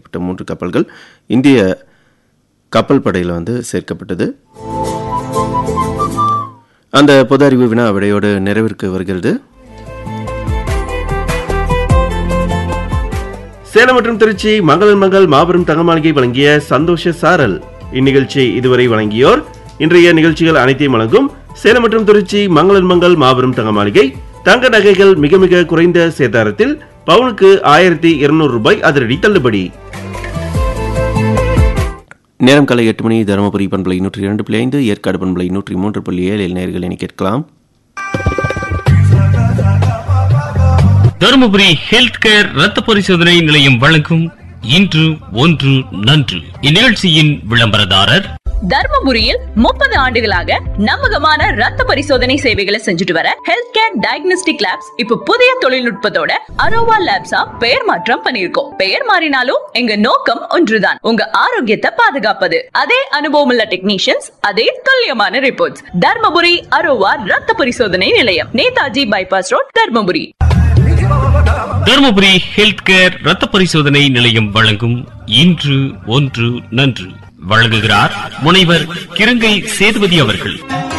தயாரிக்கப்பட்ட மூன்று கப்பல்கள் இந்திய கப்பல் படையில் வந்து சேர்க்கப்பட்டது அந்த பொது அறிவு வினா விடையோடு நிறைவிற்கு வருகிறது சேலம் மற்றும் திருச்சி மகளிர் மகள் மாபெரும் தங்கமாளிகை வழங்கிய சந்தோஷ சாரல் இந்நிகழ்ச்சியை இதுவரை வழங்கியோர் இன்றைய நிகழ்ச்சிகள் அனைத்தையும் வழங்கும் சேலம் மற்றும் திருச்சி மங்களிர் மங்கள் மாபெரும் தங்கமாளிகை தங்க நகைகள் மிக மிக குறைந்த சேதாரத்தில் பவுனுக்கு ஆயிரத்தி இருநூறு ரூபாய் அதிரடி தள்ளுபடி நேரம் காலை எட்டு மணி தருமபுரி பண்பலை நூற்றி இரண்டு புள்ளி ஐந்து ஏற்காடு பண்பலை நூற்றி மூன்று புள்ளி ஏழில் நேர்கள் என கேட்கலாம் தருமபுரி ஹெல்த் கேர் ரத்த பரிசோதனை நிலையம் வழங்கும் இன்று ஒன்று நன்று இந்நிகழ்ச்சியின் விளம்பரதாரர் தர்மபுரியில் முப்பது ஆண்டுகளாக நம்பகமான ரத்த பரிசோதனை சேவைகளை செஞ்சுட்டு வர ஹெல்த் கேர் டயக்னோஸ்டிக் லேப்ஸ் இப்ப புதிய தொழில்நுட்பத்தோட அரோவா லேப்ஸா பெயர் மாற்றம் பண்ணிருக்கோம் பெயர் மாறினாலும் எங்க நோக்கம் ஒன்றுதான் உங்க ஆரோக்கியத்தை பாதுகாப்பது அதே அனுபவம் உள்ள டெக்னீஷியன்ஸ் அதே துல்லியமான ரிப்போர்ட்ஸ் தர்மபுரி அரோவா ரத்த பரிசோதனை நிலையம் Netaji bypass road Dharmapuri Dharmapuri health care ரத்த பரிசோதனை நிலையம் வழங்கும் இன்று ஒன்று நன்று வழங்குகிறார் முனைவர் கிருங்கை சேதுபதி அவர்கள்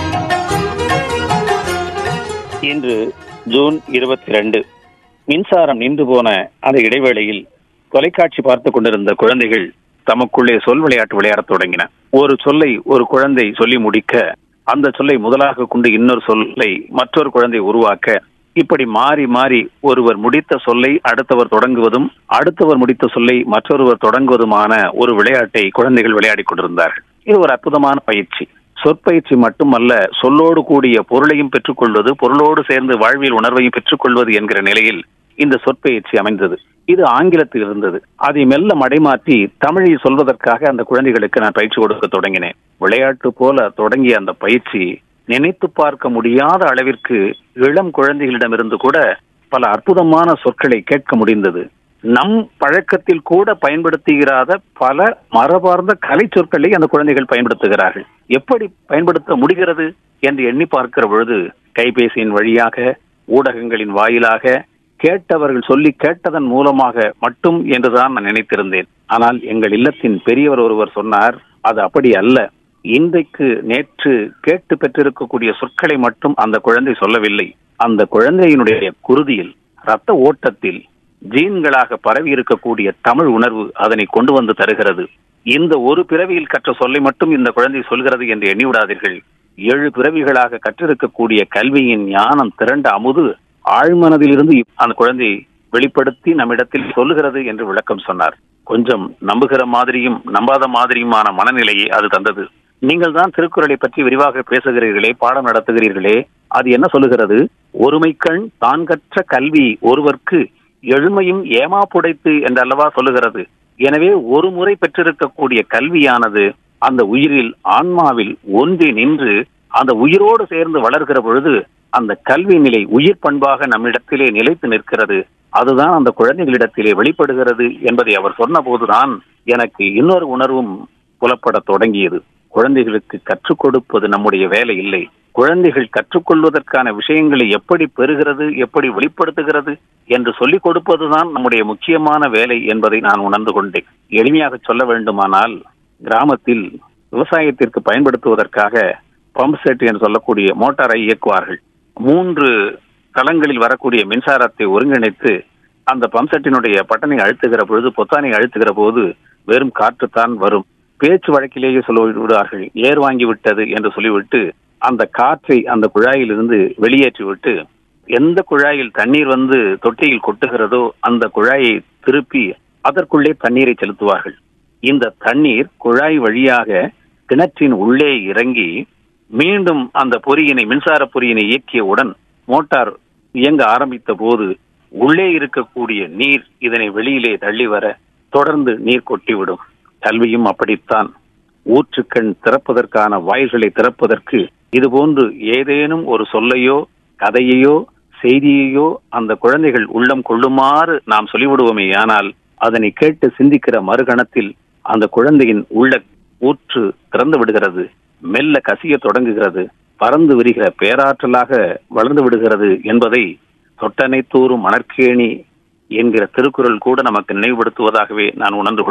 இன்று ஜூன் இருபத்தி ரெண்டு மின்சாரம் நின்று போன அந்த இடைவேளையில் தொலைக்காட்சி பார்த்து கொண்டிருந்த குழந்தைகள் தமக்குள்ளே சொல் விளையாட்டு விளையாடத் தொடங்கின ஒரு சொல்லை ஒரு குழந்தை சொல்லி முடிக்க அந்த சொல்லை முதலாக கொண்டு இன்னொரு சொல்லை மற்றொரு குழந்தை உருவாக்க இப்படி மாறி மாறி ஒருவர் முடித்த சொல்லை அடுத்தவர் தொடங்குவதும் அடுத்தவர் முடித்த சொல்லை மற்றொருவர் தொடங்குவதுமான ஒரு விளையாட்டை குழந்தைகள் விளையாடிக் கொண்டிருந்தார்கள் இது ஒரு அற்புதமான பயிற்சி சொற்பயிற்சி மட்டுமல்ல சொல்லோடு கூடிய பொருளையும் பெற்றுக்கொள்வது பொருளோடு சேர்ந்து வாழ்வியல் உணர்வையும் பெற்றுக்கொள்வது என்கிற நிலையில் இந்த சொற்பயிற்சி அமைந்தது இது ஆங்கிலத்தில் இருந்தது அதை மெல்ல மடைமாற்றி தமிழில் சொல்வதற்காக அந்த குழந்தைகளுக்கு நான் பயிற்சி கொடுக்க தொடங்கினேன் விளையாட்டு போல தொடங்கிய அந்த பயிற்சி நினைத்து பார்க்க முடியாத அளவிற்கு இளம் குழந்தைகளிடமிருந்து கூட பல அற்புதமான சொற்களை கேட்க முடிந்தது நம் பழக்கத்தில் கூட பயன்படுத்துகிறாத பல மரபார்ந்த கலை சொற்களை அந்த குழந்தைகள் பயன்படுத்துகிறார்கள் எப்படி பயன்படுத்த முடிகிறது என்று எண்ணி பார்க்கிற பொழுது கைபேசியின் வழியாக ஊடகங்களின் வாயிலாக கேட்டவர்கள் சொல்லி கேட்டதன் மூலமாக மட்டும் என்றுதான் நான் நினைத்திருந்தேன் ஆனால் எங்கள் இல்லத்தின் பெரியவர் ஒருவர் சொன்னார் அது அப்படி அல்ல இன்றைக்கு நேற்று கேட்டு பெற்றிருக்கக்கூடிய சொற்களை மட்டும் அந்த குழந்தை சொல்லவில்லை அந்த குழந்தையினுடைய குருதியில் ரத்த ஓட்டத்தில் ஜீன்களாக பரவி இருக்கக்கூடிய தமிழ் உணர்வு அதனை கொண்டு வந்து தருகிறது இந்த ஒரு பிறவியில் கற்ற சொல்லை மட்டும் இந்த குழந்தை சொல்கிறது என்று எண்ணிவிடாதீர்கள் ஏழு பிறவிகளாக கற்றிருக்கக்கூடிய கல்வியின் ஞானம் திரண்ட அமுது ஆழ்மனதிலிருந்து அந்த குழந்தை வெளிப்படுத்தி நம்மிடத்தில் சொல்லுகிறது என்று விளக்கம் சொன்னார் கொஞ்சம் நம்புகிற மாதிரியும் நம்பாத மாதிரியுமான மனநிலையை அது தந்தது நீங்கள் தான் திருக்குறளை பற்றி விரிவாக பேசுகிறீர்களே பாடம் நடத்துகிறீர்களே அது என்ன சொல்லுகிறது ஒருமைக்கண் தான் கற்ற கல்வி ஒருவர்க்கு எழுமையும் ஏமாப்புடைத்து என்றல்லவா சொல்லுகிறது எனவே ஒரு முறை பெற்றிருக்கக்கூடிய கல்வியானது அந்த உயிரில் ஆன்மாவில் ஒன்றி நின்று அந்த உயிரோடு சேர்ந்து வளர்கிற பொழுது அந்த கல்வி நிலை உயிர் பண்பாக நம்மிடத்திலே நிலைத்து நிற்கிறது அதுதான் அந்த குழந்தைகளிடத்திலே வெளிப்படுகிறது என்பதை அவர் சொன்னபோதுதான் எனக்கு இன்னொரு உணர்வும் புலப்பட தொடங்கியது குழந்தைகளுக்கு கற்றுக் கொடுப்பது நம்முடைய வேலை இல்லை குழந்தைகள் கற்றுக்கொள்வதற்கான விஷயங்களை எப்படி பெறுகிறது எப்படி வெளிப்படுத்துகிறது என்று சொல்லிக் கொடுப்பதுதான் நம்முடைய முக்கியமான வேலை என்பதை நான் உணர்ந்து கொண்டேன் எளிமையாக சொல்ல வேண்டுமானால் கிராமத்தில் விவசாயத்திற்கு பயன்படுத்துவதற்காக பம்ப் செட் என்று சொல்லக்கூடிய மோட்டாரை இயக்குவார்கள் மூன்று தளங்களில் வரக்கூடிய மின்சாரத்தை ஒருங்கிணைத்து அந்த பம்ப் செட்டினுடைய பட்டனை அழுத்துகிற பொழுது பொத்தானை அழுத்துகிற போது வெறும் காற்றுத்தான் வரும் பேச்சு வழக்கிலேயே சொல்ல விடுவார்கள் ஏர் வாங்கி விட்டது என்று சொல்லிவிட்டு அந்த காற்றை அந்த குழாயிலிருந்து வெளியேற்றி விட்டு எந்த குழாயில் தண்ணீர் வந்து தொட்டியில் கொட்டுகிறதோ அந்த குழாயை திருப்பி அதற்குள்ளே தண்ணீரை செலுத்துவார்கள் இந்த தண்ணீர் குழாய் வழியாக கிணற்றின் உள்ளே இறங்கி மீண்டும் அந்த பொறியினை மின்சார பொறியினை இயக்கியவுடன் மோட்டார் இயங்க ஆரம்பித்த போது உள்ளே இருக்கக்கூடிய நீர் இதனை வெளியிலே தள்ளி வர தொடர்ந்து நீர் கொட்டிவிடும் கல்வியும் அப்படித்தான் ஊற்றுக்கண் திறப்பதற்கான வாயில்களை திறப்பதற்கு இதுபோன்று ஏதேனும் ஒரு சொல்லையோ கதையையோ செய்தியையோ அந்த குழந்தைகள் உள்ளம் கொள்ளுமாறு நாம் சொல்லிவிடுவோமே ஆனால் அதனை கேட்டு சிந்திக்கிற மறுகணத்தில் அந்த குழந்தையின் உள்ள ஊற்று திறந்து விடுகிறது மெல்ல கசிய தொடங்குகிறது பறந்து விரிகிற பேராற்றலாக வளர்ந்து விடுகிறது என்பதை தொட்டனை தூரும் மணற்கேணி என்கிற திருக்குறள் கூட நமக்கு நினைவுபடுத்துவதாகவே நான் உணர்ந்து கொள்கிறேன்